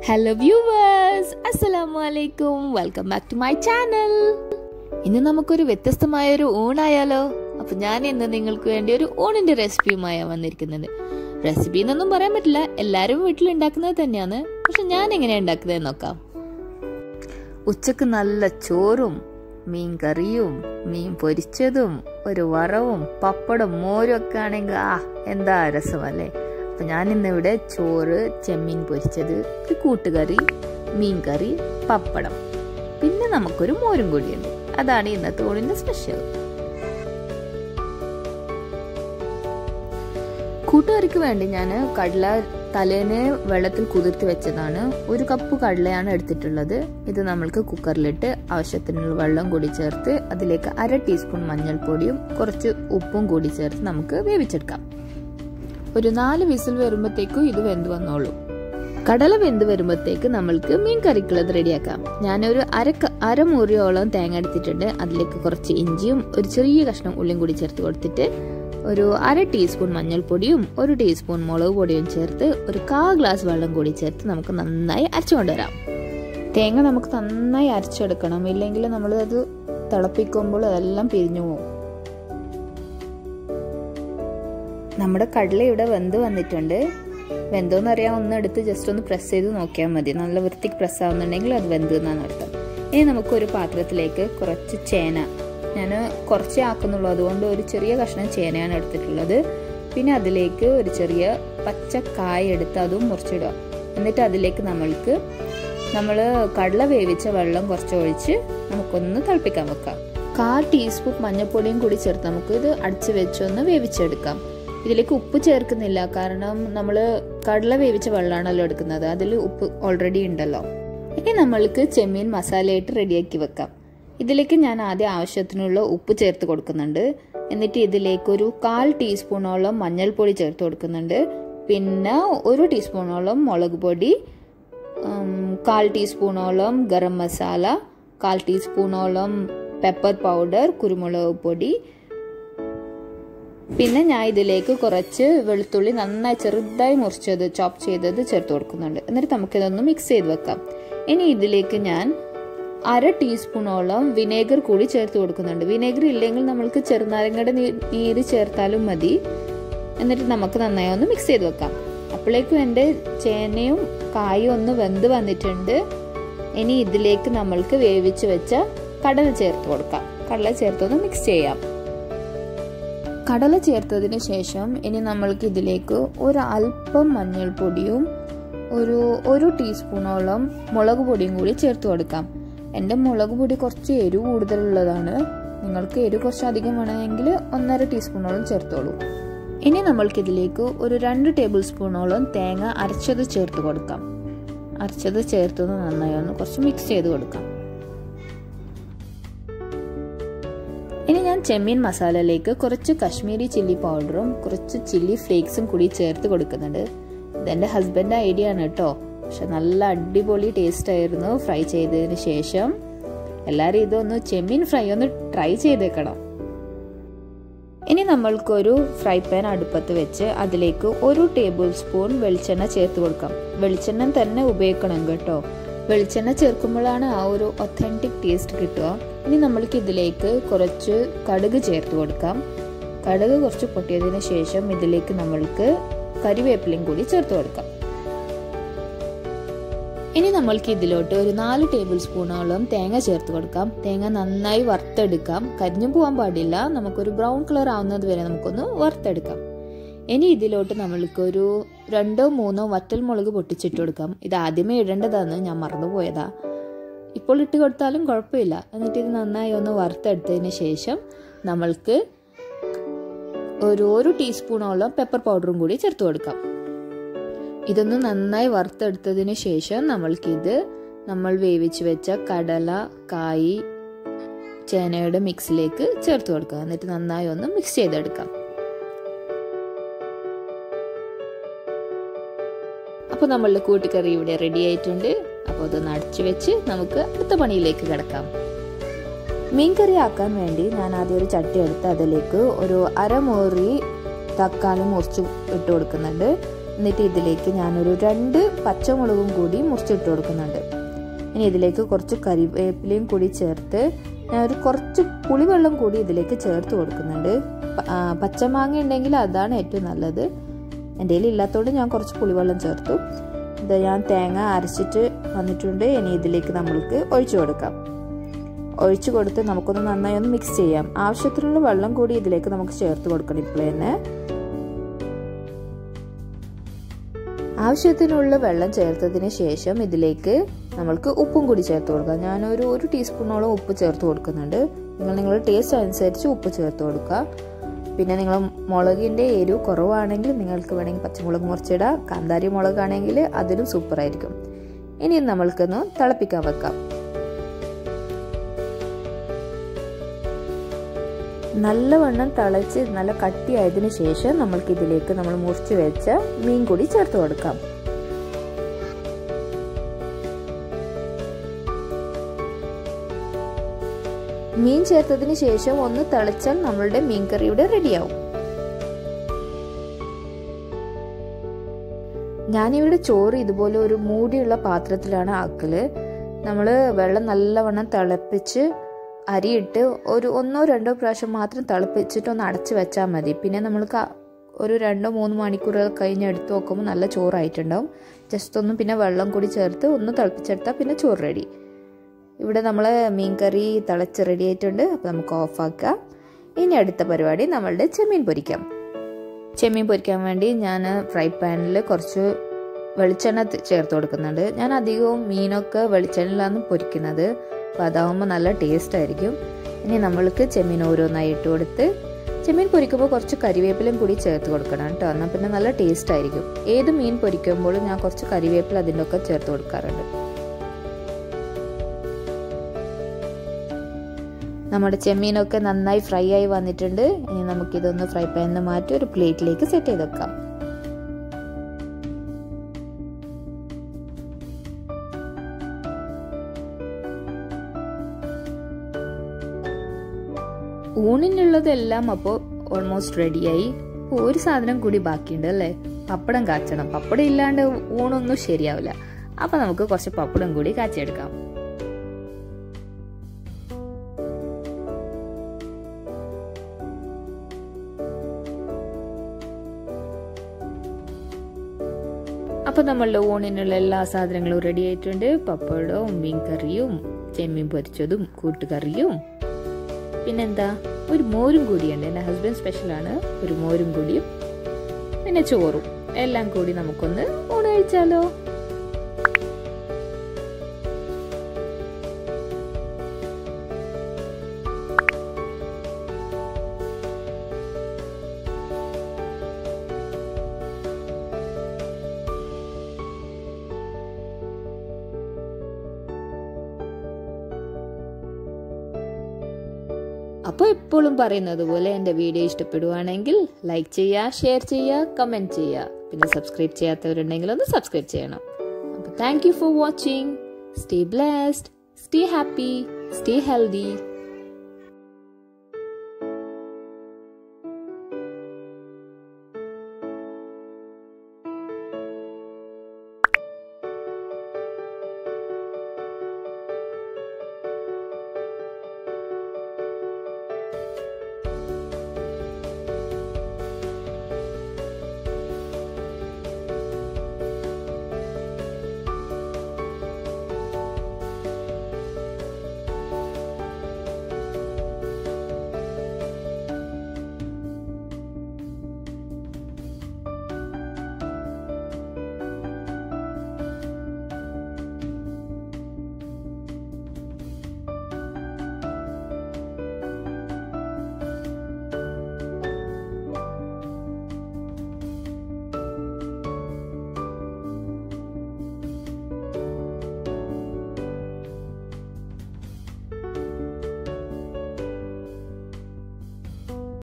hello viewers അസ്സലാമു അലൈക്കും welcome back to my channel ഇന്ന് നമുക്കൊരു വ്യത്യസ്തമായ ഒരു ഊണായാലോ അപ്പൊ ഞാൻ ഇന്ന് നിങ്ങൾക്ക് വേണ്ടി ഒരു ഊണിന്റെ റെസിപ്പിയുമായ വന്നിരിക്കുന്നത് റെസിപ്പി എന്നൊന്നും പറയാൻ പറ്റില്ല എല്ലാവരും വീട്ടിൽ ഉണ്ടാക്കുന്നത് തന്നെയാണ് പക്ഷെ ഞാൻ എങ്ങനെയാ ഉണ്ടാക്കുന്നത് നോക്കാം ഉച്ചക്ക് നല്ല ചോറും മീൻ കറിയും മീൻ പൊരിച്ചതും ഒരു വറവും പപ്പടം മോരും ഒക്കെ ആണെങ്കിൽ ആ എന്താ രസമല്ലേ അപ്പൊ ഞാൻ ഇന്നിവിടെ ചോറ് ചെമ്മീൻ പൊരിച്ചത് ഒരു കൂട്ടുകറി മീൻ കറി പപ്പടം പിന്നെ നമുക്കൊരു മോരും കൂടിയുണ്ട് അതാണ് ഇന്നത്തെ ഊണിന്റെ സ്പെഷ്യൽ കൂട്ടുകറിക്ക് വേണ്ടി ഞാൻ കടല തലേന്ന് വെള്ളത്തിൽ കുതിർത്തി വെച്ചതാണ് ഒരു കപ്പ് കടലയാണ് എടുത്തിട്ടുള്ളത് ഇത് നമ്മൾക്ക് കുക്കറിലിട്ട് ആവശ്യത്തിനുള്ള വെള്ളം കൂടി ചേർത്ത് അതിലേക്ക് അര ടീസ്പൂൺ മഞ്ഞൾപ്പൊടിയും കുറച്ച് ഉപ്പും കൂടി ചേർത്ത് നമുക്ക് വേവിച്ചെടുക്കാം ഒരു നാല് വിസിൽ വരുമ്പോഴത്തേക്കും ഇത് വെന്ത് വന്നോളൂ കടല വെന്ത് വരുമ്പോഴത്തേക്ക് നമ്മൾക്ക് മീൻ കറിക്കുള്ളത് റെഡിയാക്കാം ഞാനൊരു അര അരമുറിയോളം തേങ്ങ എടുത്തിട്ടുണ്ട് അതിലേക്ക് കുറച്ച് ഇഞ്ചിയും ഒരു ചെറിയ കഷ്ണം ഉള്ളിയും കൂടി ചേർത്ത് കൊടുത്തിട്ട് ഒരു അര ടീസ്പൂൺ മഞ്ഞൾപ്പൊടിയും ഒരു ടീസ്പൂൺ മുളക് പൊടിയും ചേർത്ത് ഒരു കാ ഗ്ലാസ് വെള്ളം കൂടി ചേർത്ത് നമുക്ക് നന്നായി അരച്ചുകൊണ്ടുവരാം തേങ്ങ നമുക്ക് നന്നായി അരച്ചെടുക്കണം ഇല്ലെങ്കിൽ നമ്മൾ അത് തിളപ്പിക്കുമ്പോൾ അതെല്ലാം പിരിഞ്ഞു പോകും നമ്മുടെ കടല ഇവിടെ വെന്ത് വന്നിട്ടുണ്ട് വെന്തോന്ന് അറിയാൻ ഒന്ന് എടുത്ത് ജസ്റ്റ് ഒന്ന് പ്രസ് ചെയ്ത് നോക്കിയാൽ മതി നല്ല വൃത്തിക്ക് പ്രസ് ആവുന്നുണ്ടെങ്കിൽ അത് വെന്ത് എന്നാണ് അർത്ഥം ഇനി നമുക്കൊരു പാത്രത്തിലേക്ക് കുറച്ച് ചേന ഞാൻ കുറച്ചേ ആക്കുന്നുള്ളൂ അതുകൊണ്ട് ഒരു ചെറിയ കഷ്ണം ചേനയാണ് എടുത്തിട്ടുള്ളത് പിന്നെ അതിലേക്ക് ഒരു ചെറിയ പച്ച കായ എടുത്ത് അതും മുറിച്ചിടുക എന്നിട്ട് അതിലേക്ക് നമ്മൾക്ക് നമ്മൾ കടല വേവിച്ച വെള്ളം കുറച്ച് ഒഴിച്ച് നമുക്കൊന്ന് തിളപ്പിക്കാൻ വെക്കാം കാൽ ടീസ്പൂൺ മഞ്ഞൾപ്പൊടിയും കൂടി ചേർത്ത് നമുക്ക് ഇത് അടിച്ച് വെച്ചൊന്ന് വേവിച്ചെടുക്കാം ഇതിലേക്ക് ഉപ്പ് ചേർക്കുന്നില്ല കാരണം നമ്മൾ കടല വേവിച്ച വെള്ളമാണല്ലോ എടുക്കുന്നത് അതിൽ ഉപ്പ് ഓൾറെഡി ഉണ്ടല്ലോ ഇനി നമ്മൾക്ക് ചെമ്മീൻ മസാലയായിട്ട് റെഡിയാക്കി വെക്കാം ഇതിലേക്ക് ഞാൻ ആദ്യം ആവശ്യത്തിനുള്ള ഉപ്പ് ചേർത്ത് കൊടുക്കുന്നുണ്ട് എന്നിട്ട് ഇതിലേക്ക് ഒരു കാൽ ടീസ്പൂണോളം മഞ്ഞൾപ്പൊടി ചേർത്ത് കൊടുക്കുന്നുണ്ട് പിന്നെ ഒരു ടീസ്പൂണോളം മുളക് പൊടി കാൽ ടീസ്പൂണോളം ഗരം മസാല കാൽ ടീസ്പൂണോളം പെപ്പർ പൗഡർ കുരുമുളക് പൊടി പിന്നെ ഞാൻ ഇതിലേക്ക് കുറച്ച് വെളുത്തുള്ളി നന്നായി ചെറുതായി മുറിച്ചത് ചോപ്പ് ചെയ്തത് ചേർത്ത് കൊടുക്കുന്നുണ്ട് എന്നിട്ട് നമുക്കിതൊന്ന് മിക്സ് ചെയ്ത് വെക്കാം ഇനി ഇതിലേക്ക് ഞാൻ അര ടീസ്പൂണോളം വിനേഗർ കൂടി ചേർത്ത് കൊടുക്കുന്നുണ്ട് വിനേഗർ ഇല്ലെങ്കിൽ നമ്മൾക്ക് ചെറുനാരങ്ങയുടെ നീര് ചേർത്താലും മതി എന്നിട്ട് നമുക്ക് നന്നായി ഒന്ന് മിക്സ് ചെയ്ത് വെക്കാം അപ്പോഴേക്കും എൻ്റെ ചേനയും കായും ഒന്ന് വെന്ത് വന്നിട്ടുണ്ട് ഇനി ഇതിലേക്ക് നമ്മൾക്ക് വേവിച്ച് വെച്ച കടല ചേർത്ത് കൊടുക്കാം കടല ചേർത്തൊന്ന് മിക്സ് ചെയ്യാം കടല ചേർത്തതിന് ശേഷം ഇനി നമ്മൾക്ക് ഇതിലേക്ക് ഒരു അല്പം മഞ്ഞൾപ്പൊടിയും ഒരു ഒരു ടീസ്പൂണോളം മുളക് പൊടിയും കൂടി ചേർത്ത് കൊടുക്കാം എൻ്റെ മുളക് പൊടി കുറച്ച് എരിവ് കൂടുതലുള്ളതാണ് നിങ്ങൾക്ക് എരിവ് കുറച്ച് അധികം വേണമെങ്കിൽ ഒന്നര ടീസ്പൂണോളം ചേർത്തോളൂ ഇനി നമ്മൾക്ക് ഇതിലേക്ക് ഒരു രണ്ട് ടേബിൾ സ്പൂണോളം തേങ്ങ അരച്ചത് ചേർത്ത് കൊടുക്കാം അരച്ചത് ചേർത്തത് നന്നായി ഒന്ന് കുറച്ച് മിക്സ് ചെയ്ത് കൊടുക്കാം ഇനി ഞാൻ ചെമ്മീൻ മസാലയിലേക്ക് കുറച്ച് കശ്മീരി ചില്ലി പൗഡറും കുറച്ച് ചില്ലി ഫ്ലേക്സും കൂടി ചേർത്ത് കൊടുക്കുന്നുണ്ട് ഇതെൻ്റെ ഹസ്ബൻഡ് ഐഡിയ ആണ് കേട്ടോ പക്ഷെ നല്ല അടിപൊളി ടേസ്റ്റ് ആയിരുന്നു ഫ്രൈ ചെയ്തതിന് ശേഷം എല്ലാവരും ഇതൊന്ന് ചെമ്മീൻ ഫ്രൈ ഒന്ന് ട്രൈ ചെയ്തേക്കണം ഇനി നമ്മൾക്കൊരു ഫ്രൈ പാൻ അടുപ്പത്ത് വെച്ച് അതിലേക്ക് ഒരു ടേബിൾ സ്പൂൺ വെളിച്ചെണ്ണ ചേർത്ത് കൊടുക്കാം വെളിച്ചെണ്ണ തന്നെ ഉപയോഗിക്കണം കേട്ടോ വെളിച്ചെണ്ണ ചേർക്കുമ്പോഴാണ് ആ ഒരു ഒത്തൻറ്റിക് ടേസ്റ്റ് കിട്ടുക ഇനി നമ്മൾക്ക് ഇതിലേക്ക് കുറച്ച് കടുക് ചേർത്ത് കൊടുക്കാം കടുക് കുറച്ച് പൊട്ടിയതിന് ശേഷം ഇതിലേക്ക് നമ്മൾക്ക് കരിവേപ്പിലയും കൂടി ചേർത്ത് കൊടുക്കാം ഇനി നമ്മൾക്ക് ഇതിലോട്ട് ഒരു നാല് ടേബിൾ സ്പൂണോളം തേങ്ങ ചേർത്ത് കൊടുക്കാം തേങ്ങ നന്നായി വറുത്തെടുക്കാം കരിഞ്ഞു പോകാൻ പാടില്ല നമുക്കൊരു ബ്രൗൺ കളർ ആവുന്നത് വരെ നമുക്കൊന്ന് വറുത്തെടുക്കാം ഇനി ഇതിലോട്ട് നമ്മൾക്കൊരു രണ്ടോ മൂന്നോ വറ്റൽ മുളക് പൊട്ടിച്ചിട്ട് കൊടുക്കാം ഇത് ആദ്യമേ ഇടേണ്ടതാണ് ഞാൻ മറന്നുപോയതാ ഇപ്പോൾ ഇട്ട് കൊടുത്താലും കുഴപ്പമില്ല എന്നിട്ട് ഇത് നന്നായി ഒന്ന് വറുത്തെടുത്തതിന് ശേഷം നമ്മൾക്ക് ഒരു ഒരു ടീസ്പൂണോളം പെപ്പർ പൗഡറും കൂടി ചേർത്ത് കൊടുക്കാം ഇതൊന്ന് നന്നായി വറുത്തെടുത്തതിന് ശേഷം നമ്മൾക്കിത് നമ്മൾ വേവിച്ച് വെച്ച കടല കായ് ചേനയുടെ മിക്സിലേക്ക് ചേർത്ത് കൊടുക്കാം എന്നിട്ട് നന്നായി ഒന്ന് മിക്സ് ചെയ്തെടുക്കാം അപ്പോൾ നമ്മളുടെ കൂട്ടുകറി ഇവിടെ റെഡി ആയിട്ടുണ്ട് അപ്പോൾ അതൊന്ന് അടച്ചു വെച്ച് നമുക്ക് അടുത്ത പണിയിലേക്ക് കിടക്കാം മീൻ കറി ആക്കാൻ വേണ്ടി ഞാൻ ആദ്യം ഒരു ചട്ടി എടുത്ത് അതിലേക്ക് ഒരു അരമുറി തക്കാളി മുറിച്ച് ഇട്ട് കൊടുക്കുന്നുണ്ട് എന്നിട്ട് ഇതിലേക്ക് ഞാനൊരു രണ്ട് പച്ചമുളകും കൂടി മുറിച്ചിട്ട് കൊടുക്കുന്നുണ്ട് ഇനി ഇതിലേക്ക് കുറച്ച് കരിവേപ്പിലയും കൂടി ചേർത്ത് ഞാൻ ഒരു കുറച്ച് പുളിവെള്ളം കൂടി ഇതിലേക്ക് ചേർത്ത് കൊടുക്കുന്നുണ്ട് പച്ചമാങ്ങ ഉണ്ടെങ്കിൽ അതാണ് ഏറ്റവും നല്ലത് എൻ്റെ കയ്യിൽ ഇല്ലാത്തതുകൊണ്ട് ഞാൻ കുറച്ച് പുളിവെള്ളം ചേർത്തു ഇത് ഞാൻ തേങ്ങ അരച്ചിട്ട് വന്നിട്ടുണ്ട് ഇനി ഇതിലേക്ക് നമ്മൾക്ക് ഒഴിച്ചു കൊടുക്കാം ഒഴിച്ചു കൊടുത്ത് നമുക്കൊന്ന് നന്നായി ഒന്ന് മിക്സ് ചെയ്യാം ആവശ്യത്തിനുള്ള വെള്ളം കൂടി ഇതിലേക്ക് നമുക്ക് ചേർത്ത് കൊടുക്കണം ഇപ്പോൾ തന്നെ ആവശ്യത്തിനുള്ള വെള്ളം ചേർത്തതിന് ശേഷം ഇതിലേക്ക് നമ്മൾക്ക് ഉപ്പും കൂടി ചേർത്ത് കൊടുക്കാം ഞാനൊരു ഒരു ടീസ്പൂണോളം ഉപ്പ് ചേർത്ത് കൊടുക്കുന്നുണ്ട് നിങ്ങൾ നിങ്ങളുടെ ടേസ്റ്റ് അനുസരിച്ച് ഉപ്പ് ചേർത്ത് കൊടുക്കുക പിന്നെ നിങ്ങൾ മുളകിൻ്റെ എരിവ് കുറവാണെങ്കിൽ നിങ്ങൾക്ക് വേണമെങ്കിൽ പച്ചമുളക് മുറിച്ചിടാം കാന്താരി മുളകാണെങ്കിൽ അതിലും സൂപ്പറായിരിക്കും ഇനി നമ്മൾക്കൊന്ന് തിളപ്പിക്കാൻ വെക്കാം നല്ലവണ്ണം തിളച്ച് നല്ല കട്ടിയായതിനു ശേഷം നമ്മൾക്ക് ഇതിലേക്ക് നമ്മൾ മുറിച്ച് വെച്ച മീൻ കൂടി ചേർത്ത് കൊടുക്കാം മീൻ ചേർത്തതിന് ശേഷം ഒന്ന് തിളച്ചാൽ നമ്മളുടെ മീൻകറി റെഡിയാവും ഞാനിവിടെ ചോറ് ഇതുപോലെ ഒരു മൂടിയുള്ള പാത്രത്തിലാണ് ആക്കല് നമ്മൾ വെള്ളം നല്ലവണ്ണം തിളപ്പിച്ച് അരിയിട്ട് ഒരു ഒന്നോ രണ്ടോ പ്രാവശ്യം മാത്രം തിളപ്പിച്ചിട്ട് ഒന്ന് അടച്ചു വെച്ചാൽ മതി പിന്നെ നമ്മൾക്ക് ഒരു രണ്ടോ മൂന്ന് മണിക്കൂർ കഴിഞ്ഞ് എടുത്ത് നോക്കുമ്പോൾ നല്ല ചോറായിട്ടുണ്ടാവും ജസ്റ്റ് ഒന്ന് പിന്നെ വെള്ളം കൂടി ചേർത്ത് ഒന്ന് തിളപ്പിച്ചെടുത്താൽ പിന്നെ ചോറ് റെഡി ഇവിടെ നമ്മൾ മീൻ കറി തിളച്ച് റെഡി ആയിട്ടുണ്ട് അപ്പോൾ നമുക്ക് ഓഫാക്കാം ഇനി അടുത്ത പരിപാടി നമ്മളുടെ ചെമ്മീൻ പൊരിക്കാം ചെമ്മീൻ പൊരിക്കാൻ വേണ്ടി ഞാൻ ഫ്രൈ പാനിൽ കുറച്ച് വെളിച്ചെണ്ണ ചേർത്ത് കൊടുക്കുന്നുണ്ട് ഞാൻ അധികവും മീനൊക്കെ വെളിച്ചെണ്ണയിലാണ് പൊരിക്കുന്നത് അപ്പോൾ അതാവുമ്പോൾ നല്ല ടേസ്റ്റ് ആയിരിക്കും ഇനി നമ്മൾക്ക് ചെമ്മീൻ ഓരോന്നായി ഇട്ട് കൊടുത്ത് ചെമ്മീൻ പൊരിക്കുമ്പോൾ കുറച്ച് കരിവേപ്പിലയും കൂടി ചേർത്ത് കൊടുക്കണം കേട്ടോ എന്നാൽ പിന്നെ നല്ല ടേസ്റ്റ് ആയിരിക്കും ഏത് മീൻ പൊരിക്കുമ്പോഴും ഞാൻ കുറച്ച് കരിവേപ്പില അതിൻ്റെ ഒക്കെ ചേർത്ത് കൊടുക്കാറുണ്ട് നമ്മുടെ ചെമ്മീനൊക്കെ നന്നായി ഫ്രൈ ആയി വന്നിട്ടുണ്ട് ഇനി നമുക്കിതൊന്ന് ഫ്രൈ പാനിൽ നിന്ന് മാറ്റി ഒരു പ്ലേറ്റിലേക്ക് സെറ്റ് ചെയ്ത് വെക്കാം ഊണിനുള്ളതെല്ലാം അപ്പോൾ ഓൾമോസ്റ്റ് റെഡിയായി ഒരു സാധനം കൂടി ബാക്കിയുണ്ട് അല്ലേ പപ്പടം കാച്ചണം പപ്പടം ഇല്ലാണ്ട് ഊണൊന്നും ശരിയാവില്ല അപ്പൊ നമുക്ക് കുറച്ച് പപ്പടം കൂടി കാച്ചിയെടുക്കാം അപ്പൊ നമ്മളുടെ ഊണിനുള്ള എല്ലാ സാധനങ്ങളും റെഡി ആയിട്ടുണ്ട് പപ്പടവും മീൻ കറിയും ചെമ്മീൻ പൊരിച്ചതും കൂട്ടുകറിയും പിന്നെന്താ ഒരു മോരും കൂടിയുണ്ട് എൻ്റെ ഹസ്ബൻഡ് സ്പെഷ്യലാണ് ഒരു മോരും കൂടിയും പിന്നെ ചോറും എല്ലാം കൂടി നമുക്കൊന്ന് ഊണ് കഴിച്ചാലോ അപ്പോൾ എപ്പോഴും പറയുന്നത് പോലെ എൻ്റെ വീഡിയോ ഇഷ്ടപ്പെടുവാണെങ്കിൽ ലൈക്ക് ചെയ്യുക ഷെയർ ചെയ്യുക കമൻറ്റ് ചെയ്യുക പിന്നെ സബ്സ്ക്രൈബ് ചെയ്യാത്തവരുണ്ടെങ്കിൽ ഒന്ന് സബ്സ്ക്രൈബ് ചെയ്യണം അപ്പോൾ thank you for watching stay blessed stay happy stay healthy